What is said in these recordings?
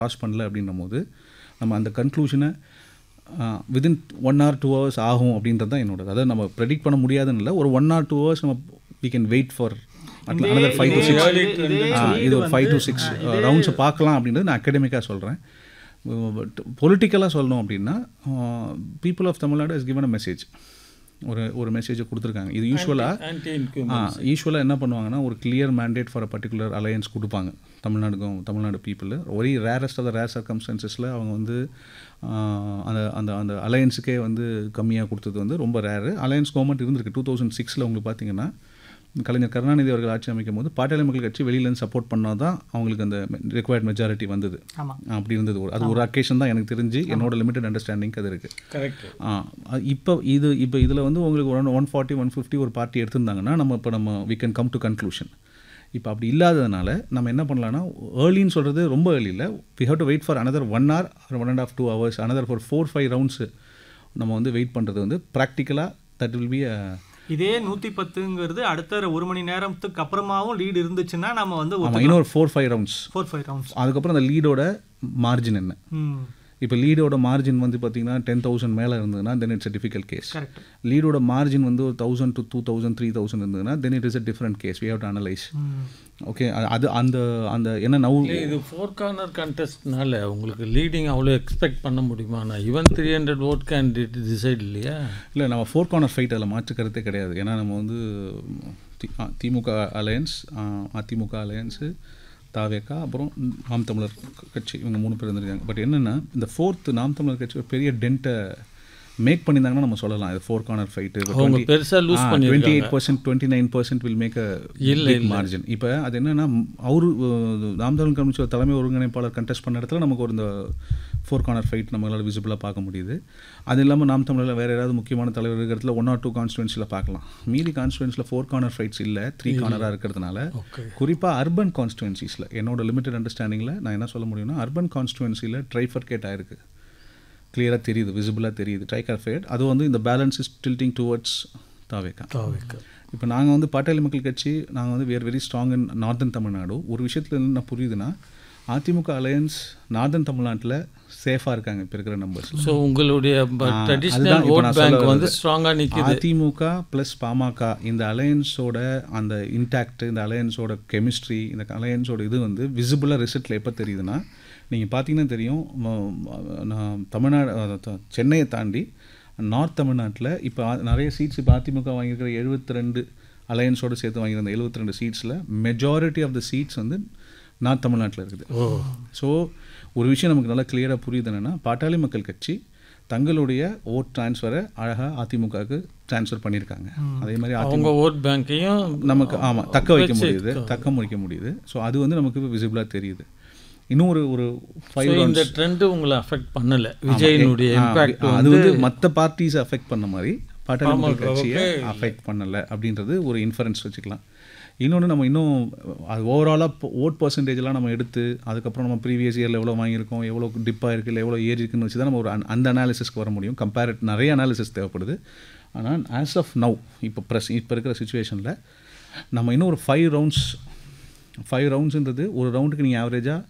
Pass பண்ணல அப்படின்னும் போது நம்ம அந்த கன்க்ளூஷனை within one or two hours ஆகும் அப்படின்றது தான் என்னோட அதாவது நம்ம ப்ரெடிக்ட் பண்ண முடியாதுன்னு இல்லை ஒரு ஒன் ஆர் டூ ஹவர்ஸ் நம்ம we can wait for another five to six இது ஒரு ஃபைவ் டு சிக்ஸ் ரவுண்ட்ஸை பார்க்கலாம் அப்படின்றது நான் அகடமிக்காக சொல்கிறேன் பட் பொலிட்டிக்கலாக சொல்லணும் அப்படின்னா people of Tamil Nadu is given a message ஒரு ஒரு மெசேஜை கொடுத்துருக்காங்க இது யூஸ்வலாக ஆன்டி இன்க்யூம் யூஸ்வலாக என்ன பண்ணுவாங்கன்னா ஒரு clear mandate for a particular alliance கொடுப்பாங்க தமிழ்நாடுக்கும் தமிழ்நாடு பீப்புள் ஒரே ரேரஸ்ட் ஆஃப் த ரேர் சர்க்கம்ஸ்டன்சஸில் அவங்க வந்து ஆஹ், அந்த அந்த அந்த அலையன்ஸுக்கே வந்து கம்மியாக கொடுத்தது வந்து ரொம்ப ரேரு அலையன்ஸ் கவர்மெண்ட் இருந்திருக்கு டூ தௌசண்ட் சிக்ஸில் உங்களுக்கு பார்த்தீங்கன்னா கலைஞர் கருணாநிதி அவர்கள் ஆட்சி அமைக்கும் போது பாட்டாளி மக்கள் கட்சி வெளியிலேருந்து சப்போர்ட் பண்ணால் தான் அவங்களுக்கு அந்த ரிக்வயர்ட் மெஜாரிட்டி வந்தது ஆமாம் அப்படி இருந்தது ஒரு அது ஒரு அக்கேஷன் தான் எனக்கு தெரிஞ்சு என்னோட லிமிட்டட் அண்டர்ஸ்டாண்டிங் அது இருக்குது கரெக்ட் இப்போ இது இப்போ இதில் வந்து உங்களுக்கு one one forty one fifty ஒரு பார்ட்டி எடுத்திருந்தாங்கன்னா நம்ம இப்போ நம்ம we can come to conclusion இப்போ அப்படி இல்லாததுனால நம்ம என்ன பண்ணலாம்னா ஏர்லின்னு சொல்கிறது ரொம்ப ஏர்லி இல்லை we have to wait for another one hour one and half two hours another for four five rounds நம்ம வந்து வெயிட் பண்ணுறது வந்து ப்ராக்டிக்கலாக தட் வில் பி இதே நூத்தி பத்துங்கிறது அடுத்த ஒரு மணி நேரத்துக்கு அப்புறமாவும் லீடு இருந்துச்சுன்னா நம்ம வந்து ஆமாம் இன்னொரு four five rounds four five rounds அதுக்கப்புறம் அந்த லீடோட மார்ஜின் என்ன ம் இப்போ லீடோட மார்ஜின் வந்து பார்த்தீங்கன்னா டென் தௌசண்ட் மேலே இருந்ததுன்னா then it's a difficult case correct லீடோட மார்ஜின் வந்து ஒரு thousand to two thousand three thousand இருந்ததுன்னா then it is a different case we have to analyze ம் ஓகே அது அந்த அந்த என்ன நவு இது ஃபோர் கார்னர் கண்டெஸ்ட்னால உங்களுக்கு லீடிங் அவ்வளோ எக்ஸ்பெக்ட் பண்ண முடியுமா நான் even three hundred vote candidate decide இல்லையா இல்லை நம்ம ஃபோர் கார்னர் ஃபைட் அதில் மாற்று கருத்தே கிடையாது ஏன்னா நம்ம வந்து தி- ஆ, திமுக அலையன்ஸ் அதிமுக அலையன்ஸு தாவேக்கா அப்புறம் நாம் தமிழர் கட்சி இவங்க மூணு பேர் இருந்திருக்காங்க பட் என்னென்னா இந்த ஃபோர்த்து நாம் தமிழர் கட்சி ஒரு பெரிய டென்ட்டை மேக் பண்ணியிருந்தாங்கன்னா நம்ம சொல்லலாம் இது ஃபோர் கார்னர் ஃபைட்டு அவங்க பெருசா லூஸ் டுவெண்ட்டி பண்ணிருக்காங்க eight percent twenty nine percent will make a இல்ல, மார்ஜின் இப்போ அது என்னன்னா அவரு அஹ், நாம் தமிழ் கம்யூனிஸ்ட் தலைமை ஒருங்கிணைப்பாளர் கண்டெஸ்ட் பண்ண இடத்துல நமக்கு ஒரு இந்த ஃபோர் கார்னர் ஃபைட் நம்மளால் விசிபிளாக பார்க்க முடியுது அது இல்லாமல் நாம் தமிழில் வேறு யாராவது முக்கியமான தலைவர் இருக்கிற இடத்துல ஒன் ஆர் டூ கான்ஸ்டுவன்சியில் பார்க்கலாம் மீதி கான்ஸ்டுவன்சியில் ஃபோர் கார்னர் ஃபைட்ஸ் இல்லை த்ரீ கார்னராக இருக்கிறதுனால ஓகே குறிப்பாக அர்பன் கான்ஸ்டுவன்சிஸில் என்னோட லிமிட்டட் அண்டர்ஸ்டாண்டிங்கில் நான் என்ன சொல்ல முடியும்னா அர்பன் கான்ஸ்டுவன்சியில் ட்ரைஃபர்கேட் ஆயிருக்கு கிளியராக தெரியுது விசிபிளாக தெரியுது ட்ரைகார்ஃபேட் அது வந்து இந்த balance is tilting towards TVK TVK இப்போ நாங்கள் வந்து பாட்டாளி மக்கள் கட்சி நாங்கள் வந்து we're very strong in northern Tamil Nadu ஒரு விஷயத்தில் என்ன புரியுதுன்னா அதிமுக அலையன்ஸ் நார்தன் தமிழ்நாட்டில் சேஃபாக இருக்காங்க இப்போ இருக்கிற நம்பர்ஸ் ஸோ உங்களுடைய அதுதான் ட்ரெடிஷ்னல் இப்ப ஓட் நான் சொல்ல பேங்க் வந்து வர்றது. ஸ்ட்ராங்காக நிற்கிது அதிமுக ப்ளஸ் பாமக இந்த அலையன்ஸோட அந்த இன்டாக்ட் இந்த அலையன்ஸோட கெமிஸ்ட்ரி இந்த அலையன்ஸோட இது வந்து விசிபிளாக ரிசல்ட்டில் எப்போ தெரியுதுன்னா நீங்கள் பார்த்தீங்கன்னா தெரியும் ம- ம- நான் தமிழ்நாடு அஹ், த- சென்னையை தாண்டி நார்த் தமிழ்நாட்டில் இப்போ நிறைய சீட்ஸ் இப்போ அதிமுக வாங்கியிருக்கிற எழுபத்தி ரெண்டு அலையன்ஸோடு சேர்த்து வாங்கியிருந்த எழுபத்தி ரெண்டு சீட்ஸில் மெஜாரிட்டி ஆஃப் த சீட்ஸ் வந்து நார்த் தமிழ்நாட்டில் இருக்குது ஓ ஸோ ஒரு விஷயம் நமக்கு நல்லா கிளியராக புரியுது என்னென்னா பாட்டாளி மக்கள் கட்சி தங்களுடைய ஓட் ட்ரான்ஸ்ஃபரை அழகாக அதிமுகவுக்கு ட்ரான்ஸ்ஃபர் பண்ணியிருக்காங்க அதே மாதிரி அதிமுக அவங்க ஓட் பேங்க்கையும் நமக்கு ஆமாம் தக்க வைக்க முடியுது தக்க முடிக்க முடியுது ஸோ அது வந்து நமக்கு விசிபிளாக தெரியுது இன்னும் ஒரு ஒரு ஃபைவ் So, இந்த ட்ரெண்ட் உங்களை அஃபெக்ட் பண்ணல விஜயனுடைய இம்பாக்ட் அது வந்து மற்ற பார்ட்டிஸ் அஃபெக்ட் பண்ண மாதிரி பாட்டாளி மக்கள் கட்சியை அஃபெக்ட் பண்ணல அப்படின்றது ஒரு இன்ஃபரன்ஸ் வச்சுக்கலாம் இன்னொன்று நம்ம இன்னும் அது ஓவராலாக ஓட் பர்சன்டேஜ்லாம் நம்ம எடுத்து அதுக்கப்புறம் நம்ம ப்ரீவியஸ் இயரில் எவ்வளோ வாங்கியிருக்கோம் எவ்வளோ டிப்பாக இருக்குது இல்லை எவ்வளோ ஏறி இருக்குன்னு வச்சு தான் நம்ம ஒரு அந்த- அந்த அனாலிசிஸ்க்கு வர முடியும் கம்பேரிட் நிறைய அனாலிசிஸ் தேவைப்படுது ஆனால் ஆஸ் ஆஃப் நவ் இப்போ ப்ரெஸ் இப்போ இருக்கிற சுச்சுவேஷனில் நம்ம இன்னும் ஒரு ஃபைவ் ரவுண்ட்ஸ் ஃபைவ் ரவுண்ட்ஸுன்றது ஒரு ரவுண்டுக்கு நீங்கள் ஆவரேஜாக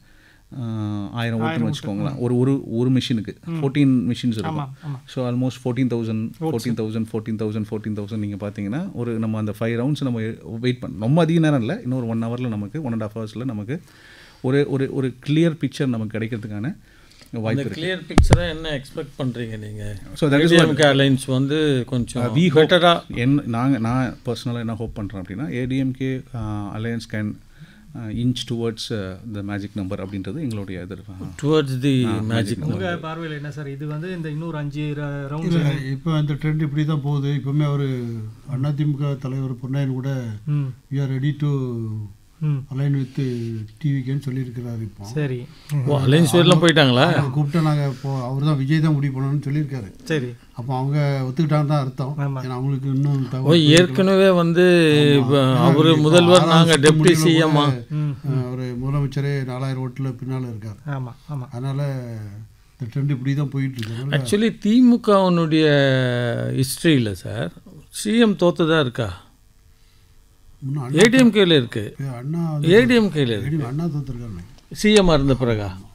ஆயிரம் ஓட்டுன்னு வச்சுக்கோங்களேன் ஒரு ஒரு ஒரு மிஷினுக்கு ஃபோர்டீன் மிஷின்ஸ் இருக்கும் so almost fourteen thousand fourteen thousand fourteen thousand fourteen thousand நீங்கள் பார்த்தீங்கன்னா ஒரு நம்ம அந்த ஃபைவ் ரவுண்ட்ஸ் நம்ம வெயிட் பண்ண ரொம்ப அதிக நேரம் இல்லை இன்னொரு ஒன் ஹவரில் நமக்கு ஒன் அண்ட் ஆஃப் ஹவர்ஸில் நமக்கு ஒரு ஒரு ஒரு கிளியர் பிக்சர் நமக்கு கிடைக்கிறதுக்கான வாய்ப்பு இந்த கிளியர் பிக்சரை என்ன எக்ஸ்பெக்ட் பண்றீங்க நீங்க so that is ADMK alliance வந்து கொஞ்சம் வி பெட்டரா என் நாங்கள் நான் பர்சனலாக என்ன ஹோப் பண்ணுறேன் அப்படின்னா ADMK alliance can inch towards the magic number அப்படின்றது எங்களுடைய எதிர்ப்பு டுவர்ட்ஸ் தி மேஜிக் உங்க பார்வையில் என்ன சார் இது வந்து இந்த இன்னொரு அஞ்சு ரவுண்ட் இல்லை இப்போ இந்த ட்ரெண்ட் இப்படி தான் போகுது இப்போவுமே அவர் அதிமுக தலைவர் பொன்னையன் கூட ம் வி ஆர் ரெடி டு ம் அலைன் வித் டிவிக்கேன்னு சொல்லியிருக்கிறாரு இப்போ சரி ஓ அலைன்ஸ் வரலாம் போயிட்டாங்களா அவங்க கூப்பிட்டு நாங்கள் இப்போ அவர் தான் விஜய் தான் முடிவு பண்ணணும்னு சொல்லியிருக்காரு சரி அப்போ அவங்க ஒத்துக்கிட்டான்னு தான் அர்த்தம் ஆமா. ஏன்னா அவங்களுக்கு இன்னும் ஓ தகவல் ஏற்கனவே வந்து அவரு முதல்வர் நாங்க டெப்டி சிஎம்மா ம் ஒரு முதலமைச்சரே நாலாயிரம் ஓட்டில் பின்னால் இருக்கார் ஆமாம் ஆமாம் அதனால் இந்த ட்ரெண்ட் இப்படி தான் போயிட்டு இருக்கு அதனால ஆக்சுவலி திமுகவினுடைய ஹிஸ்ட்ரியில் சார் சிஎம் தோத்ததா இருக்கா இன்னும் ஏடிஎம்கேல இருக்கு அண்ணா ஏடிஎம்கேல இருக்கு அண்ணா தோத்துருக்காரு சிஎம் இருந்த பிறகா